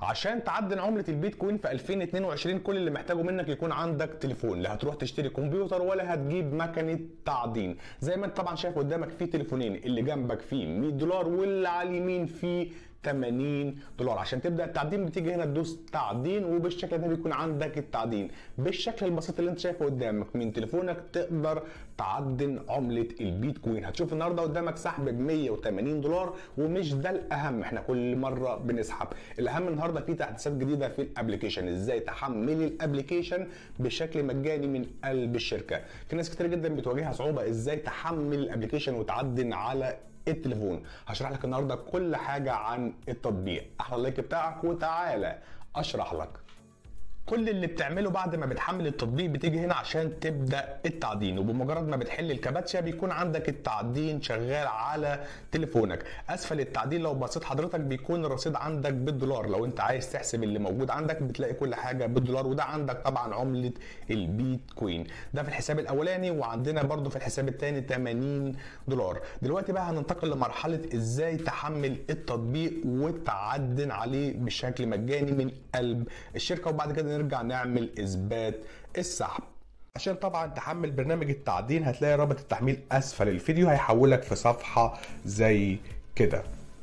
عشان تعدل عملة البيتكوين في 2022 كل اللي محتاجه منك يكون عندك تليفون لا هتروح تشتري كمبيوتر ولا هتجيب مكنة تعدين زي ما انت طبعا شايف قدامك في تليفونين اللي جنبك فيه 100 دولار واللي على اليمين فيه 80 دولار عشان تبدا التعدين بتيجي هنا تدوس تعدين وبالشكل ده بيكون عندك التعدين بالشكل البسيط اللي انت شايفه قدامك من تليفونك تقدر تعدن عمله البيتكوين هتشوف النهارده قدامك سحب ب 180 دولار ومش ده الاهم احنا كل مره بنسحب الاهم النهارده في تحديثات جديده في الابلكيشن ازاي تحملي الابلكيشن بشكل مجاني من قلب الشركه في ناس كتير جدا بتواجهها صعوبه ازاي تحمل الابلكيشن وتعدن على التليفون هشرح لك النهارده كل حاجه عن التطبيق احلى اللايك بتاعك وتعالى اشرح لك كل اللي بتعمله بعد ما بتحمل التطبيق بتيجي هنا عشان تبدا التعدين وبمجرد ما بتحل الكباتشا بيكون عندك التعدين شغال على تليفونك اسفل التعدين لو بصيت حضرتك بيكون الرصيد عندك بالدولار لو انت عايز تحسب اللي موجود عندك بتلاقي كل حاجه بالدولار وده عندك طبعا عمله البيتكوين ده في الحساب الاولاني وعندنا برده في الحساب الثاني 80 دولار دلوقتي بقى هننتقل لمرحله ازاي تحمل التطبيق وتعدن عليه بشكل مجاني من قلب الشركه وبعد كده نرجع نعمل اثبات السحب عشان طبعا تحمل برنامج التعدين هتلاقي رابط التحميل اسفل الفيديو هيحولك في صفحه زي كده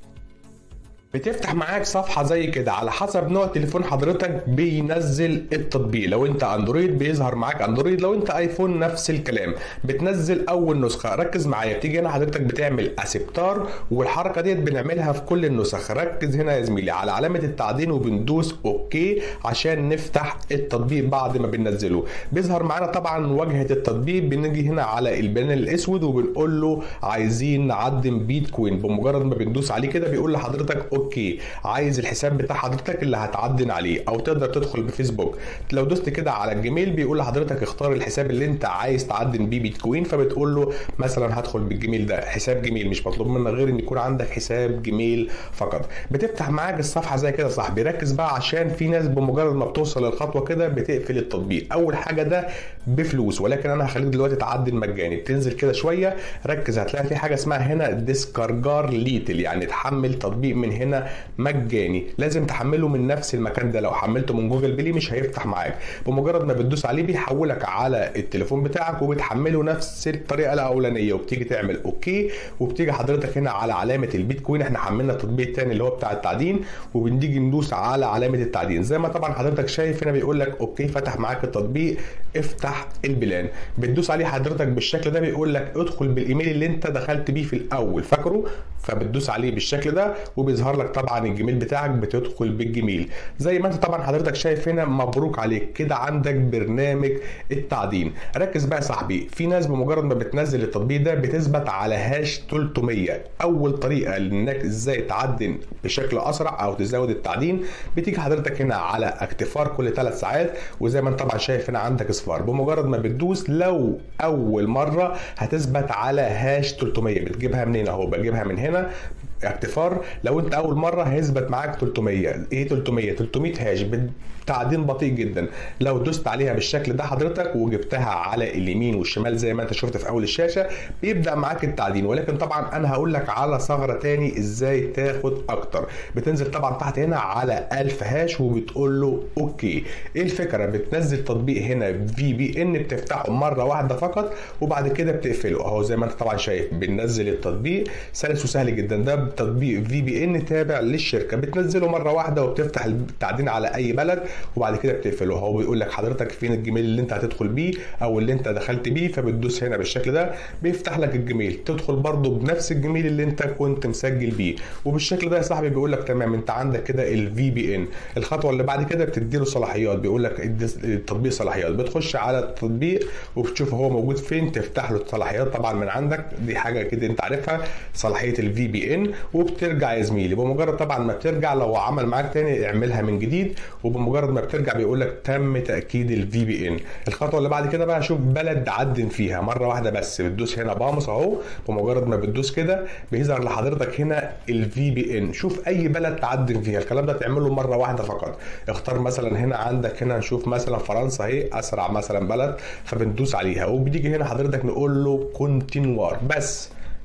بتفتح معاك صفحه زي كده على حسب نوع تليفون حضرتك بينزل التطبيق لو انت اندرويد بيظهر معاك اندرويد لو انت ايفون نفس الكلام بتنزل اول نسخه ركز معايا بتيجي هنا حضرتك بتعمل اسبتار والحركه ديت بنعملها في كل النسخ ركز هنا يا زميلي على علامه التعدين وبندوس اوكي عشان نفتح التطبيق بعد ما بننزله بيظهر معانا طبعا واجهه التطبيق بنيجي هنا على البانل الاسود وبنقول له عايزين نعدم بيتكوين بمجرد ما بندوس عليه كده بيقول لحضرتك اوكي عايز الحساب بتاع حضرتك اللي هتعدن عليه او تقدر تدخل بفيسبوك لو دوست كده على الجيميل بيقول لحضرتك اختار الحساب اللي انت عايز تعدن بيه بيتكوين فبتقول له مثلا هدخل بالجيميل ده حساب جيميل مش مطلوب منك غير ان يكون عندك حساب جيميل فقط بتفتح معاك الصفحه زي كده صاحبي ركز بقى عشان في ناس بمجرد ما بتوصل للخطوه كده بتقفل التطبيق اول حاجه ده بفلوس ولكن انا هخليك دلوقتي تعدن مجاني بتنزل كده شويه ركز هتلاقي في حاجه اسمها هنا ديسكارجار ليتل يعني تحمل تطبيق من هنا مجاني لازم تحمله من نفس المكان ده لو حملته من جوجل بلاي مش هيفتح معاك بمجرد ما بتدوس عليه بيحولك على التليفون بتاعك وبتحمله نفس الطريقه الاولانيه وبتيجي تعمل اوكي وبتيجي حضرتك هنا على علامه البيتكوين احنا حملنا التطبيق الثاني اللي هو بتاع التعدين وبنيجي ندوس على علامه التعدين زي ما طبعا حضرتك شايف هنا بيقول لك اوكي فتح معاك التطبيق افتح البلان بتدوس عليه حضرتك بالشكل ده بيقول لك ادخل بالايميل اللي انت دخلت بيه في الاول فاكره فبتدوس عليه بالشكل ده وبيظهر لك طبعا الجيميل بتاعك بتدخل بالجيميل زي ما انت طبعا حضرتك شايف هنا مبروك عليك كده عندك برنامج التعدين ركز بقى يا صاحبي في ناس بمجرد ما بتنزل التطبيق ده بتثبت على هاش 300 اول طريقه انك ازاي تعدن بشكل اسرع او تزود التعدين بتيجي حضرتك هنا على اكتفار كل ثلاث ساعات وزي ما انت طبعا شايف هنا عندك اصفار بمجرد ما بتدوس لو اول مره هتثبت على هاش 300 بتجيبها منين اهو بجيبها من هنا اكتفار لو انت اول مره هيثبت معاك 300 ايه 300 300 هاش تعدين بطيء جدا لو دوست عليها بالشكل ده حضرتك وجبتها على اليمين والشمال زي ما انت شفت في اول الشاشه بيبدا معاك التعدين ولكن طبعا انا هقول لك على ثغره تاني ازاي تاخد اكتر بتنزل طبعا تحت هنا على 1000 هاش وبتقول له اوكي ايه الفكره بتنزل تطبيق هنا في بي ان بتفتحه مره واحده فقط وبعد كده بتقفله اهو زي ما انت طبعا شايف بننزل التطبيق سلس وسهل جدا ده تطبيق في بي ان تابع للشركه بتنزله مره واحده وبتفتح التعدين على اي بلد وبعد كده بتقفله هو بيقول لك حضرتك فين الجيميل اللي انت هتدخل بيه او اللي انت دخلت بيه فبتدوس هنا بالشكل ده بيفتح لك الجيميل تدخل برده بنفس الجيميل اللي انت كنت مسجل بيه وبالشكل ده يا صاحبي بيقول لك تمام انت عندك كده الفي بي ان الخطوه اللي بعد كده بتدي له صلاحيات بيقول لك التطبيق صلاحيات بتخش على التطبيق وبتشوف هو موجود فين تفتح له الصلاحيات طبعا من عندك دي حاجه كده انت عارفها صلاحيه الفي بي ان وبترجع يا زميلي بمجرد طبعا ما بترجع لو عمل معاك تاني اعملها من جديد وبمجرد ما بترجع بيقول لك تم تاكيد الفي بي ان الخطوه اللي بعد كده بقى شوف بلد عدن فيها مره واحده بس بتدوس هنا بامس اهو بمجرد ما بتدوس كده بيظهر لحضرتك هنا الفي بي ان شوف اي بلد تعدن فيها الكلام ده تعمله مره واحده فقط اختار مثلا هنا عندك هنا نشوف مثلا فرنسا اهي اسرع مثلا بلد فبندوس عليها وبتيجي هنا حضرتك نقول له كونتينوار بس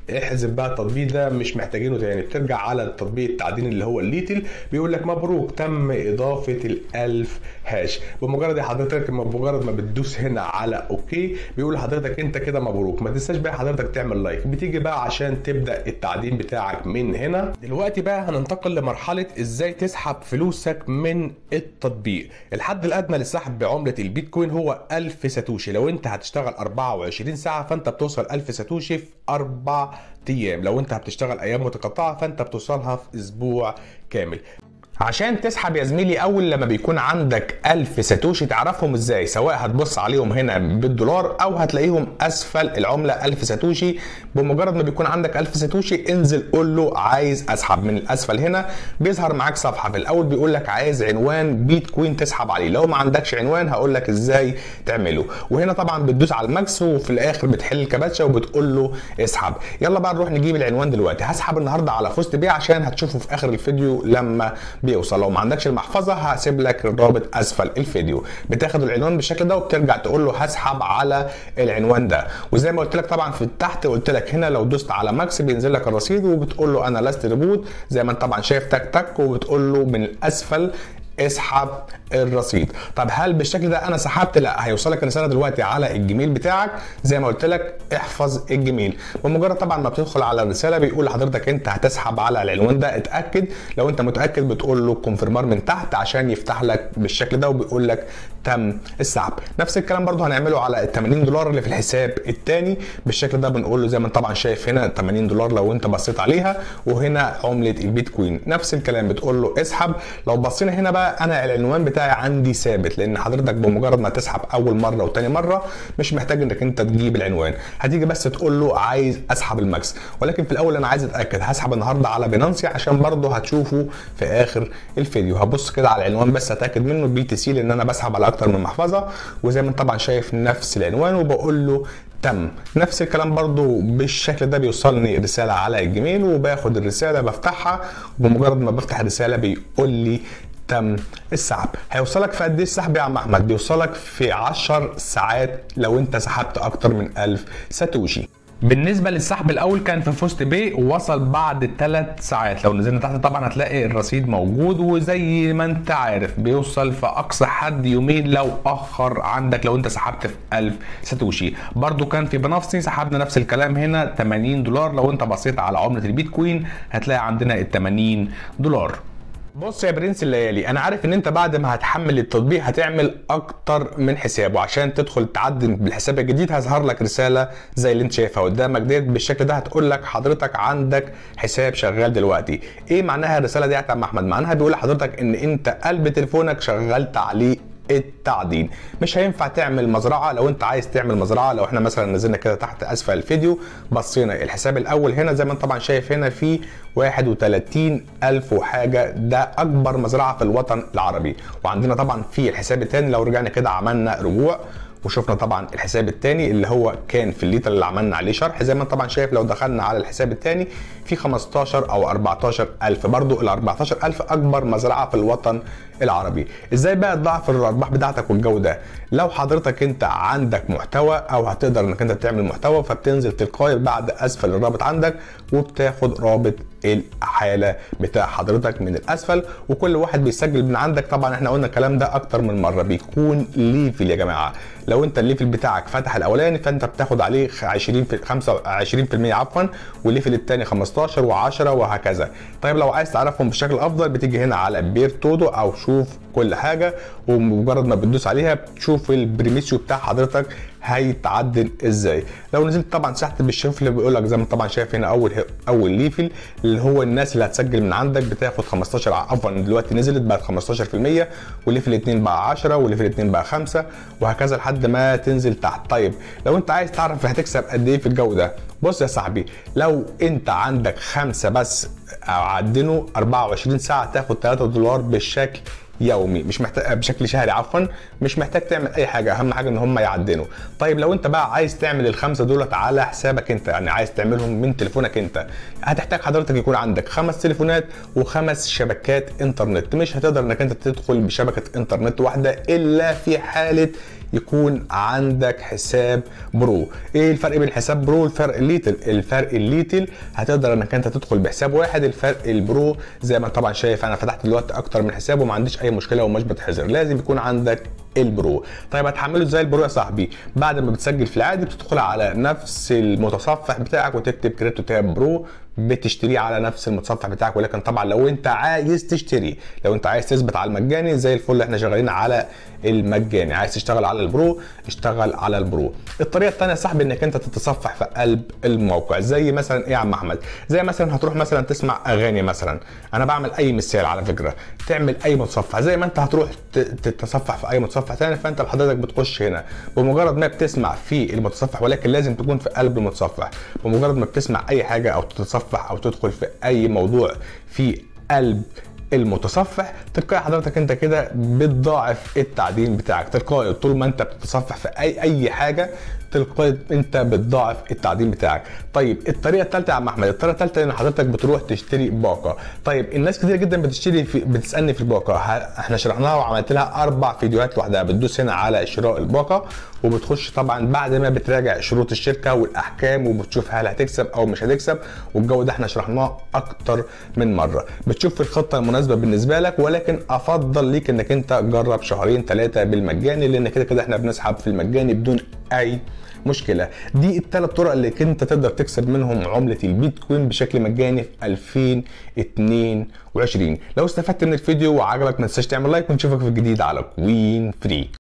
احذف بقى التطبيق ده مش محتاجينه تاني بترجع على التطبيق التعدين اللي هو الليتل بيقول لك مبروك تم اضافه الالف هاش بمجرد يا حضرتك بمجرد ما بتدوس هنا على اوكي بيقول لحضرتك انت كده مبروك ما تنساش بقى حضرتك تعمل لايك بتيجي بقى عشان تبدا التعدين بتاعك من هنا دلوقتي بقى هننتقل لمرحله ازاي تسحب فلوسك من التطبيق الحد الادنى للسحب بعمله البيتكوين هو 1000 ساتوشي لو انت هتشتغل 24 ساعه فانت بتوصل 1000 ساتوشي في اربع ايام لو انت بتشتغل ايام متقطعه فانت بتوصلها في اسبوع كامل عشان تسحب يا زميلي اول لما بيكون عندك 1000 ساتوشي تعرفهم ازاي سواء هتبص عليهم هنا بالدولار او هتلاقيهم اسفل العمله 1000 ساتوشي بمجرد ما بيكون عندك 1000 ساتوشي انزل قول له عايز اسحب من الاسفل هنا بيظهر معاك صفحه في الاول بيقول لك عايز عنوان بيتكوين تسحب عليه لو ما عندكش عنوان هقول لك ازاي تعمله وهنا طبعا بتدوس على الماكس وفي الاخر بتحل الكباتشه وبتقول له اسحب يلا بقى نروح نجيب العنوان دلوقتي هسحب النهارده على فوست بيه عشان هتشوفه في اخر الفيديو لما بيوصل لو ما عندكش المحفظه هسيب لك الرابط اسفل الفيديو بتاخد العنوان بالشكل ده وبترجع تقول له هسحب على العنوان ده وزي ما قلت لك طبعا في تحت قلت لك هنا لو دوست على ماكس بينزل لك الرصيد وبتقول له انا لاست ريبوت زي ما انت طبعا شايف تك تك وبتقول له من الاسفل اسحب الرصيد طب هل بالشكل ده انا سحبت لا هيوصلك رساله دلوقتي على الجيميل بتاعك زي ما قلت لك احفظ الجيميل بمجرد طبعا ما بتدخل على الرساله بيقول لحضرتك انت هتسحب على العنوان ده اتاكد لو انت متاكد بتقول له كونفيرمار من تحت عشان يفتح لك بالشكل ده وبيقول لك تم السحب نفس الكلام برضو هنعمله على ال 80 دولار اللي في الحساب الثاني بالشكل ده بنقول له زي ما انت طبعا شايف هنا 80 دولار لو انت بصيت عليها وهنا عمله البيتكوين نفس الكلام بتقول له اسحب لو بصينا هنا بقى انا العنوان بتاعي عندي ثابت لان حضرتك بمجرد ما تسحب اول مره وتاني مره مش محتاج انك انت تجيب العنوان هتيجي بس تقول له عايز اسحب الماكس ولكن في الاول انا عايز اتاكد هسحب النهارده على بينانسي عشان برضه هتشوفه في اخر الفيديو هبص كده على العنوان بس اتاكد منه بي تي سي لان انا بسحب على اكتر من محفظه وزي ما انت طبعا شايف نفس العنوان وبقول له تم نفس الكلام برضو بالشكل ده بيوصلني رسالة على الجيميل وباخد الرسالة بفتحها وبمجرد ما بفتح الرسالة بيقول لي تم السحب هيوصلك في قد ايه السحب يا عم احمد بيوصلك في 10 ساعات لو انت سحبت اكتر من 1000 ساتوشي بالنسبة للسحب الأول كان في فوست بي ووصل بعد ثلاث ساعات لو نزلنا تحت طبعا هتلاقي الرصيد موجود وزي ما أنت عارف بيوصل في أقصى حد يومين لو أخر عندك لو أنت سحبت في 1000 ساتوشي برضو كان في بنفسي سحبنا نفس الكلام هنا 80 دولار لو أنت بصيت على عملة البيتكوين هتلاقي عندنا ال 80 دولار بص يا برنس الليالي انا عارف ان انت بعد ما هتحمل التطبيق هتعمل اكتر من حساب وعشان تدخل تعدل بالحساب الجديد هيظهر لك رساله زي اللي انت شايفها قدامك ديت بالشكل ده هتقول لك حضرتك عندك حساب شغال دلوقتي ايه معناها الرساله دي يا عم احمد معناها بيقول لحضرتك ان انت قلب تليفونك شغلت عليه التعدين مش هينفع تعمل مزرعه لو انت عايز تعمل مزرعه لو احنا مثلا نزلنا كده تحت اسفل الفيديو بصينا الحساب الاول هنا زي ما انت طبعا شايف هنا في 31 الف وحاجه ده اكبر مزرعه في الوطن العربي وعندنا طبعا في الحساب الثاني لو رجعنا كده عملنا رجوع وشفنا طبعا الحساب الثاني اللي هو كان في الليتر اللي عملنا عليه شرح زي ما انت طبعا شايف لو دخلنا على الحساب الثاني في 15 او 14 الف برضو ال 14 الف اكبر مزرعه في الوطن العربي ازاي بقى تضاعف الارباح بتاعتك والجو ده لو حضرتك انت عندك محتوى او هتقدر انك انت تعمل محتوى فبتنزل تلقائي بعد اسفل الرابط عندك وبتاخد رابط الحاله بتاع حضرتك من الاسفل وكل واحد بيسجل من عندك طبعا احنا قلنا الكلام ده اكتر من مره بيكون ليفل يا جماعه لو انت الليفل بتاعك فتح الاولاني فانت بتاخد عليه 20 في 25% عفوا والليفل الثاني 15 و10 وهكذا طيب لو عايز تعرفهم بشكل افضل بتيجي هنا على بير تودو او شوف كل حاجه ومجرد ما بتدوس عليها بتشوف البريميسيو بتاع حضرتك هيتعدل ازاي لو نزلت طبعا تحت بالشفل بيقول لك زي ما طبعا شايف هنا اول اول ليفل اللي هو الناس اللي هتسجل من عندك بتاخد 15 عفوا دلوقتي نزلت بقت 15% وليفل 2 بقى 10 وليفل 2 بقى 5 وهكذا لحد ما تنزل تحت طيب لو انت عايز تعرف هتكسب قد ايه في الجو ده بص يا صاحبي لو انت عندك خمسة بس عدنه 24 ساعه تاخد 3 دولار بالشكل يومي مش محتاج بشكل شهري عفوا مش محتاج تعمل اي حاجه اهم حاجه ان هم يعدنوا طيب لو انت بقى عايز تعمل الخمسه دولت على حسابك انت يعني عايز تعملهم من تليفونك انت هتحتاج حضرتك يكون عندك خمس تليفونات وخمس شبكات انترنت مش هتقدر انك انت تدخل بشبكه انترنت واحده الا في حاله يكون عندك حساب برو ايه الفرق بين حساب برو والفرق الليتل الفرق الليتل هتقدر انك انت تدخل بحساب واحد الفرق البرو زي ما طبعا شايف انا فتحت دلوقتي اكتر من حساب وما عنديش اي مشكله ومش بتحذر لازم يكون عندك البرو طيب هتحمله ازاي البرو يا صاحبي بعد ما بتسجل في العادي بتدخل على نفس المتصفح بتاعك وتكتب كريبتو تاب برو بتشتريه على نفس المتصفح بتاعك ولكن طبعا لو انت عايز تشتري لو انت عايز تثبت على المجاني زي الفل احنا شغالين على المجاني عايز تشتغل على البرو اشتغل على البرو الطريقه الثانيه يا صاحبي انك انت تتصفح في قلب الموقع زي مثلا ايه يا عم احمد زي مثلا هتروح مثلا تسمع اغاني مثلا انا بعمل اي مثال على فكره تعمل اي متصفح زي ما انت هتروح تتصفح في اي متصفح ثاني فانت حضرتك بتخش هنا بمجرد ما بتسمع في المتصفح ولكن لازم تكون في قلب المتصفح بمجرد ما بتسمع اي حاجه او تتصفح او تدخل في اي موضوع في قلب المتصفح تلقائي حضرتك انت كده بتضاعف التعدين بتاعك تلقائي طول ما انت بتتصفح في اي اي حاجه تلقائي انت بتضاعف التعدين بتاعك طيب الطريقه الثالثه يا عم احمد الطريقه الثالثه ان حضرتك بتروح تشتري باقه طيب الناس كتير جدا بتشتري في بتسالني في الباقه احنا شرحناها وعملت لها اربع فيديوهات لوحدها بتدوس هنا على شراء الباقه وبتخش طبعا بعد ما بتراجع شروط الشركه والاحكام وبتشوف هل هتكسب او مش هتكسب والجو ده احنا شرحناه اكتر من مره بتشوف الخطه المناسبه بالنسبه لك ولكن افضل ليك انك انت تجرب شهرين ثلاثه بالمجاني لان كده كده احنا بنسحب في المجاني بدون اي مشكله دي الثلاث طرق اللي انت تقدر تكسب منهم عمله البيتكوين بشكل مجاني في 2022 لو استفدت من الفيديو وعجبك ما تنساش تعمل لايك ونشوفك في الجديد على كوين فري